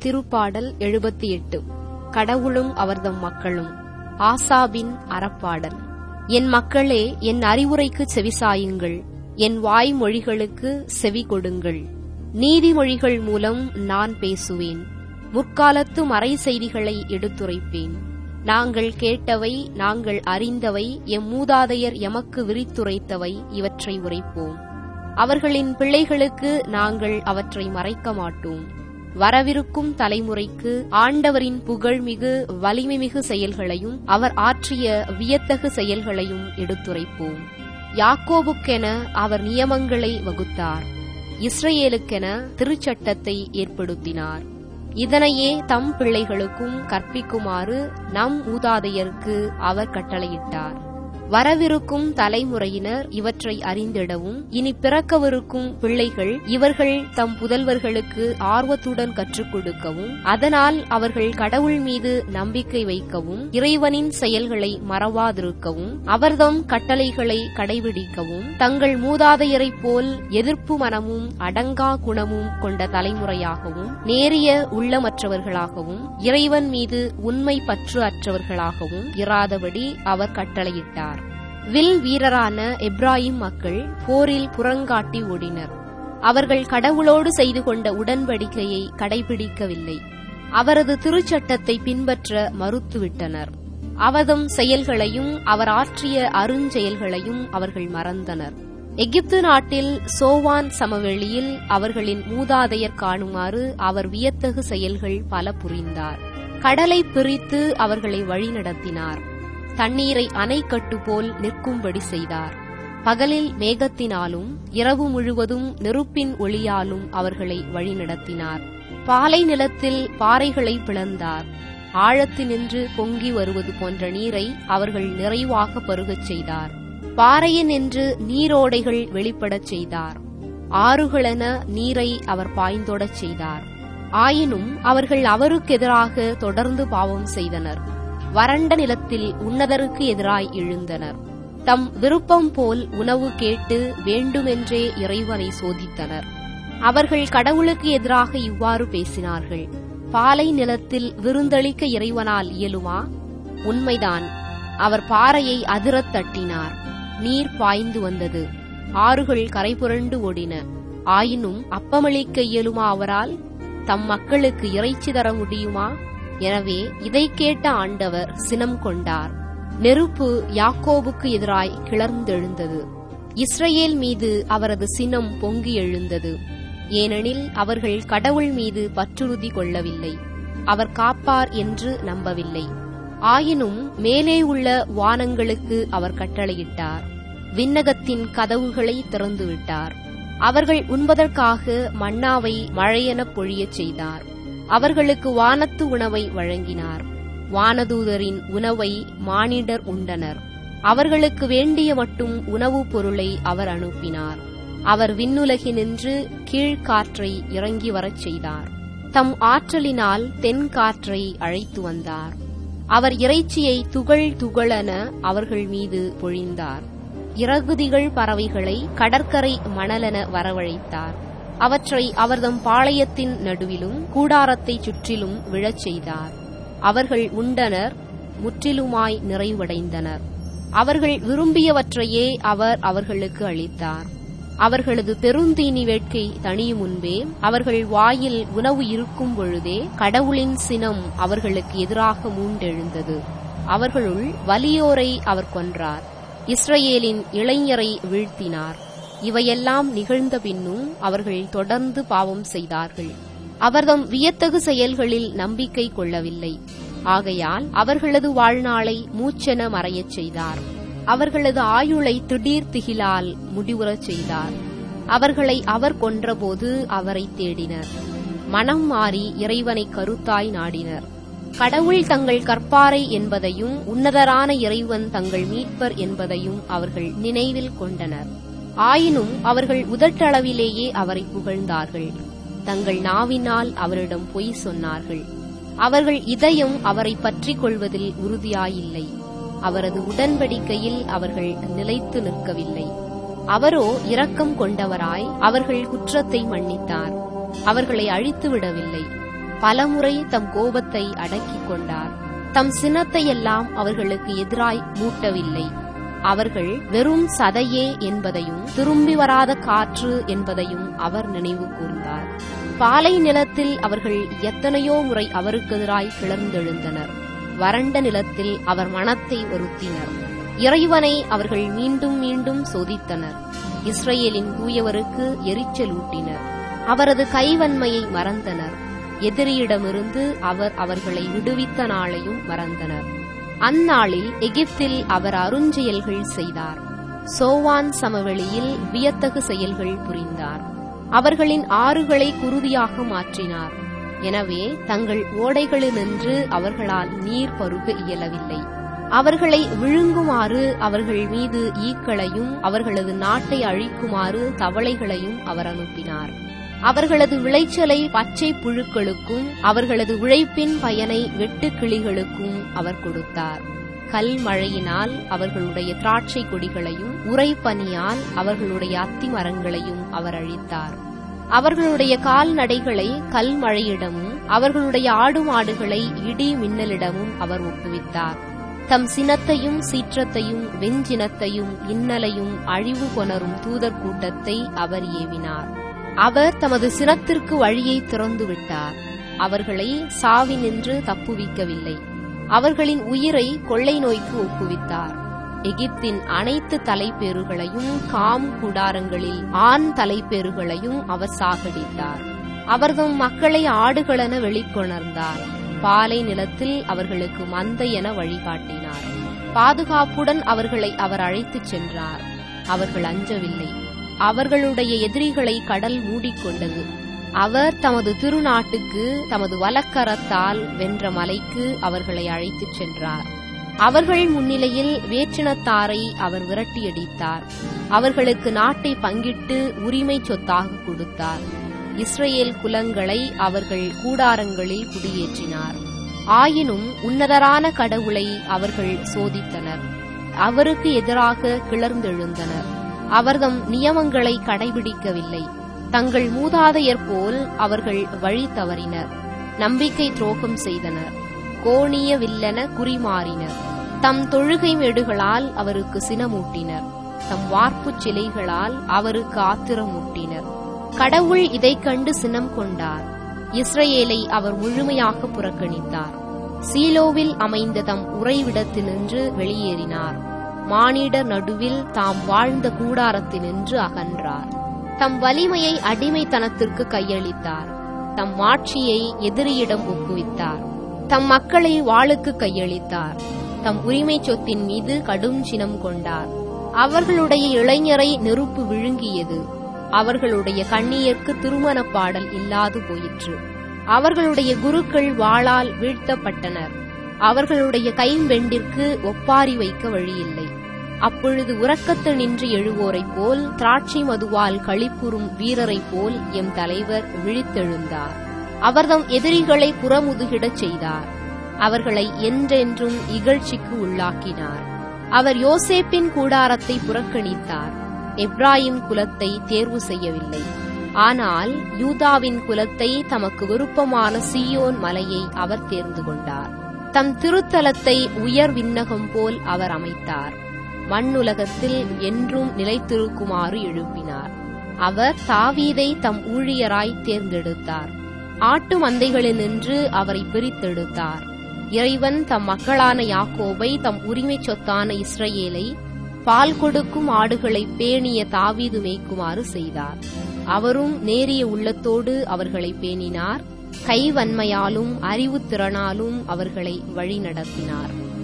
திருப்பாடல் எழுபத்தி எட்டு கடவுளும் அவர்தம் மக்களும் ஆசாபின் அறப்பாடல் என் மக்களே என் அறிவுரைக்கு செவிசாயுங்கள் என் வாய்மொழிகளுக்கு செவி கொடுங்கள் நீதிமொழிகள் மூலம் நான் பேசுவேன் முற்காலத்து மறை செய்திகளை எடுத்துரைப்பேன் நாங்கள் கேட்டவை நாங்கள் அறிந்தவை எம் மூதாதையர் எமக்கு விரித்துரைத்தவை இவற்றை உரைப்போம் அவர்களின் பிள்ளைகளுக்கு நாங்கள் அவற்றை மறைக்க மாட்டோம் வரவிருக்கும் தலைமுறைக்கு ஆண்டவரின் புகழ்மிகு வலிமைமிகு செயல்களையும் அவர் ஆற்றிய வியத்தகு செயல்களையும் எடுத்துரைப்போம் யாக்கோபுக்கென அவர் நியமங்களை வகுத்தார் இஸ்ரேலுக்கென திருச்சட்டத்தை ஏற்படுத்தினார் இதனையே தம் பிள்ளைகளுக்கும் கற்பிக்குமாறு நம் மூதாதையருக்கு அவர் கட்டளையிட்டார் வரவிருக்கும் தலைமுறையினர் இவற்றை அறிந்திடவும் இனி பிறக்கவிருக்கும் பிள்ளைகள் இவர்கள் தம் புதல்வர்களுக்கு ஆர்வத்துடன் கற்றுக் கொடுக்கவும் அதனால் அவர்கள் கடவுள் மீது நம்பிக்கை வைக்கவும் இறைவனின் செயல்களை மறவாதிருக்கவும் அவர்தம் கட்டளைகளை கடைபிடிக்கவும் தங்கள் மூதாதையரைப் போல் எதிர்ப்பு மனமும் அடங்கா குணமும் கொண்ட தலைமுறையாகவும் நேரிய உள்ளமற்றவர்களாகவும் இறைவன் மீது உண்மை பற்று அற்றவர்களாகவும் இராதபடி அவர் கட்டளையிட்டார் வில் வீரரான எப்ராஹிம் மக்கள் போரில் புறங்காட்டி ஓடினர் அவர்கள் கடவுளோடு செய்து கொண்ட உடன்படிக்கையை கடைபிடிக்கவில்லை அவரது திருச்சட்டத்தை பின்பற்ற மறுத்துவிட்டனர் அவதம் செயல்களையும் அவர் ஆற்றிய அருஞ்செயல்களையும் அவர்கள் மறந்தனர் எகிப்து நாட்டில் சோவான் சமவெளியில் அவர்களின் மூதாதையர் காணுமாறு அவர் வியத்தகு செயல்கள் பல புரிந்தார் கடலை பிரித்து அவர்களை வழிநடத்தினார் தண்ணீரை அணை கட்டு போல் நிற்கும்படி செய்தார் பகலில் மேகத்தினாலும் இரவு முழுவதும் நெருப்பின் ஒளியாலும் அவர்களை வழிநடத்தினார் பாலை நிலத்தில் பாறைகளை பிளந்தார் ஆழத்தினின்று பொங்கி வருவது போன்ற நீரை அவர்கள் நிறைவாக பருகச் செய்தார் பாறையினின்று நீரோடைகள் வெளிப்படச் செய்தார் ஆறுகளென நீரை அவர் பாய்ந்தோடச் செய்தார் ஆயினும் அவர்கள் அவருக்கெதிராக தொடர்ந்து பாவம் செய்தனர் வறண்ட நிலத்தில் உன்னதருக்கு எதிராய் எழுந்தனர் தம் விருப்பம் போல் உணவு கேட்டு வேண்டுமென்றே இறைவனை சோதித்தனர் அவர்கள் கடவுளுக்கு எதிராக இவ்வாறு பேசினார்கள் பாலை நிலத்தில் விருந்தளிக்க இறைவனால் இயலுமா உண்மைதான் அவர் பாறையை அதிரத் தட்டினார் நீர் பாய்ந்து வந்தது ஆறுகள் கரைபுரண்டு ஓடின ஆயினும் அப்பமளிக்க இயலுமா அவரால் தம் மக்களுக்கு இறைச்சி தர முடியுமா எனவே இதை கேட்ட ஆண்டவர் சினம் கொண்டார் நெருப்பு யாக்கோபுக்கு எதிராய் கிளர்ந்தெழுந்தது இஸ்ரேல் மீது அவரது சினம் பொங்கி எழுந்தது ஏனெனில் அவர்கள் கடவுள் மீது பற்றுறுதி கொள்ளவில்லை அவர் காப்பார் என்று நம்பவில்லை ஆயினும் மேலே உள்ள வானங்களுக்கு அவர் கட்டளையிட்டார் விண்ணகத்தின் கதவுகளை திறந்துவிட்டார் அவர்கள் உண்பதற்காக மன்னாவை மழையெனப் பொழியச் செய்தார் அவர்களுக்கு வானத்து உணவை வழங்கினார் வானதூதரின் உணவை மானிடர் உண்டனர் அவர்களுக்கு வேண்டிய மட்டும் உணவுப் பொருளை அவர் அனுப்பினார் அவர் விண்ணுலகினின்று கீழ்காற்றை இறங்கி வரச் செய்தார் தம் ஆற்றலினால் தென்காற்றை அழைத்து வந்தார் அவர் இறைச்சியை துகள் துகளென அவர்கள் மீது பொழிந்தார் இறகுதிகள் பறவைகளை கடற்கரை மணலென வரவழைத்தார் அவற்றை அவர்தம் பாளையத்தின் நடுவிலும் கூடாரத்தைச் சுற்றிலும் விழச் செய்தார் அவர்கள் உண்டனர் முற்றிலுமாய் நிறைவடைந்தனர் அவர்கள் விரும்பியவற்றையே அவர் அவர்களுக்கு அளித்தார் அவர்களது பெருந்தீனி வேட்கை தணியும் முன்பே அவர்கள் வாயில் உணவு இருக்கும் பொழுதே கடவுளின் சினம் அவர்களுக்கு எதிராக மூண்டெழுந்தது அவர்களுள் வலியோரை அவர் கொன்றார் இஸ்ரேலின் இளைஞரை வீழ்த்தினார் இவையெல்லாம் நிகழ்ந்த பின்னும் அவர்கள் தொடர்ந்து பாவம் செய்தார்கள் அவர்தம் வியத்தகு செயல்களில் நம்பிக்கை கொள்ளவில்லை ஆகையால் அவர்களது வாழ்நாளை மூச்சென மறையச் செய்தார் அவர்களது ஆயுளை திடீர் திகிலால் முடிவுறச் செய்தார் அவர்களை அவர் கொன்றபோது அவரை தேடினர் மனம் மாறி இறைவனை கருத்தாய் நாடினர் கடவுள் தங்கள் கற்பாரை என்பதையும் உன்னதரான இறைவன் தங்கள் மீட்பர் என்பதையும் அவர்கள் நினைவில் கொண்டனர் ஆயினும் அவர்கள் உதட்டளவிலேயே அவரை புகழ்ந்தார்கள் தங்கள் நாவினால் அவரிடம் பொய் சொன்னார்கள் அவர்கள் இதயம் அவரை பற்றிக் கொள்வதில் உறுதியாயில்லை அவரது உடன்படிக்கையில் அவர்கள் நிலைத்து நிற்கவில்லை அவரோ இரக்கம் கொண்டவராய் அவர்கள் குற்றத்தை மன்னித்தார் அவர்களை அழித்து விடவில்லை பலமுறை தம் கோபத்தை அடக்கிக் கொண்டார் தம் சினத்தையெல்லாம் அவர்களுக்கு எதிராய் மூட்டவில்லை அவர்கள் வெறும் சதையே என்பதையும் திரும்பி வராத காற்று என்பதையும் அவர் நினைவு கூர்ந்தார் பாலை நிலத்தில் அவர்கள் எத்தனையோ முறை அவருக்கு எதிராய் கிளர்ந்தெழுந்தனர் வறண்ட நிலத்தில் அவர் மனத்தை வருத்தினர் இறைவனை அவர்கள் மீண்டும் மீண்டும் சோதித்தனர் இஸ்ரேலின் தூயவருக்கு எரிச்சலூட்டினர் அவரது கைவன்மையை மறந்தனர் எதிரியிடமிருந்து அவர் அவர்களை விடுவித்த நாளையும் மறந்தனர் அந்நாளில் எகிப்தில் அவர் அருஞ்செயல்கள் செய்தார் சோவான் சமவெளியில் வியத்தகு செயல்கள் புரிந்தார் அவர்களின் ஆறுகளை குருதியாக மாற்றினார் எனவே தங்கள் ஓடைகளினின்று அவர்களால் நீர் பருக இயலவில்லை அவர்களை விழுங்குமாறு அவர்கள் மீது ஈக்களையும் அவர்களது நாட்டை அழிக்குமாறு தவளைகளையும் அவர் அனுப்பினார் அவர்களது விளைச்சலை பச்சை புழுக்களுக்கும் அவர்களது உழைப்பின் பயனை வெட்டுக்கிளிகளுக்கும் அவர் கொடுத்தார் கல் மழையினால் அவர்களுடைய திராட்சை கொடிகளையும் உறைபனியால் அவர்களுடைய அத்தி மரங்களையும் அவர் அழித்தார் அவர்களுடைய கால்நடைகளை கல் மழையிடமும் அவர்களுடைய ஆடு மாடுகளை இடி மின்னலிடமும் அவர் ஒப்புவித்தார் தம் சினத்தையும் சீற்றத்தையும் வெஞ்சினத்தையும் இன்னலையும் அழிவு கொணரும் தூதர் கூட்டத்தை அவர் ஏவினார் அவர் தமது சினத்திற்கு வழியை திறந்து விட்டார் அவர்களை சாவினின்று தப்புவிக்கவில்லை அவர்களின் உயிரை கொள்ளை நோய்க்கு ஒப்புவித்தார் எகிப்தின் அனைத்து தலைப்பேறுகளையும் காம் கூடாரங்களில் ஆண் தலைப்பேறுகளையும் அவர் சாகடித்தார் அவர்தம் மக்களை ஆடுகளென வெளிக்கொணர்ந்தார் பாலை நிலத்தில் அவர்களுக்கு மந்தை என வழிகாட்டினார் பாதுகாப்புடன் அவர்களை அவர் அழைத்துச் சென்றார் அவர்கள் அஞ்சவில்லை அவர்களுடைய எதிரிகளை கடல் மூடிக்கொண்டது அவர் தமது திருநாட்டுக்கு தமது வலக்கரத்தால் வென்ற மலைக்கு அவர்களை அழைத்துச் சென்றார் அவர்கள் முன்னிலையில் வேற்றினத்தாரை அவர் விரட்டியடித்தார் அவர்களுக்கு நாட்டை பங்கிட்டு உரிமை சொத்தாக கொடுத்தார் இஸ்ரேல் குலங்களை அவர்கள் கூடாரங்களில் குடியேற்றினார் ஆயினும் உன்னதரான கடவுளை அவர்கள் சோதித்தனர் அவருக்கு எதிராக கிளர்ந்தெழுந்தனர் அவர்தம் நியமங்களை கடைபிடிக்கவில்லை தங்கள் மூதாதையர் போல் அவர்கள் வழி தவறினர் நம்பிக்கை துரோகம் செய்தனர் கோணிய வில்லென குறிமாறினர் தம் தொழுகை மேடுகளால் அவருக்கு சினமூட்டினர் தம் வார்ப்புச் சிலைகளால் அவருக்கு ஆத்திரமூட்டினர் கடவுள் இதைக் கண்டு சினம் கொண்டார் இஸ்ரேலை அவர் முழுமையாக புறக்கணித்தார் சீலோவில் அமைந்த தம் உறைவிடத்தினின்று வெளியேறினார் மானிடர் நடுவில் தாம் வாழ்ந்த கூடாரத்தினின்று அகன்றார் தம் வலிமையை அடிமைத்தனத்திற்கு கையளித்தார் தம் ஆட்சியை எதிரியிடம் ஒப்புவித்தார் தம் மக்களை வாளுக்கு கையளித்தார் தம் உரிமை சொத்தின் மீது கடும் சினம் கொண்டார் அவர்களுடைய இளைஞரை நெருப்பு விழுங்கியது அவர்களுடைய கண்ணியர்க்கு திருமண பாடல் இல்லாது போயிற்று அவர்களுடைய குருக்கள் வாளால் வீழ்த்தப்பட்டனர் அவர்களுடைய கைம்பெண்டிற்கு ஒப்பாரி வைக்க வழியில்லை அப்பொழுது உறக்கத்து நின்று எழுவோரைப் போல் திராட்சை மதுவால் களிப்புறும் வீரரைப் போல் எம் தலைவர் விழித்தெழுந்தார் அவர்தம் எதிரிகளை புறமுதுகிடச் செய்தார் அவர்களை என்றென்றும் இகழ்ச்சிக்கு உள்ளாக்கினார் அவர் யோசேப்பின் கூடாரத்தை புறக்கணித்தார் எப்ராயிம் குலத்தை தேர்வு செய்யவில்லை ஆனால் யூதாவின் குலத்தை தமக்கு விருப்பமான சீயோன் மலையை அவர் தேர்ந்து கொண்டார் தம் திருத்தலத்தை உயர் விண்ணகம் போல் அவர் அமைத்தார் மண்ணுலகத்தில் என்றும் நிலைத்திருக்குமாறு எழுப்பினார் அவர் தாவீதை தம் ஊழியராய் தேர்ந்தெடுத்தார் ஆட்டு மந்தைகளினின்று அவரை பிரித்தெடுத்தார் இறைவன் தம் மக்களான யாக்கோபை தம் உரிமை சொத்தான இஸ்ரவேலை பால் கொடுக்கும் ஆடுகளை பேணிய தாவீது மேய்க்குமாறு செய்தார் அவரும் நேரிய உள்ளத்தோடு அவர்களை பேணினார் கைவன்மையாலும் அறிவுத்திறனாலும் அவர்களை வழிநடத்தினார்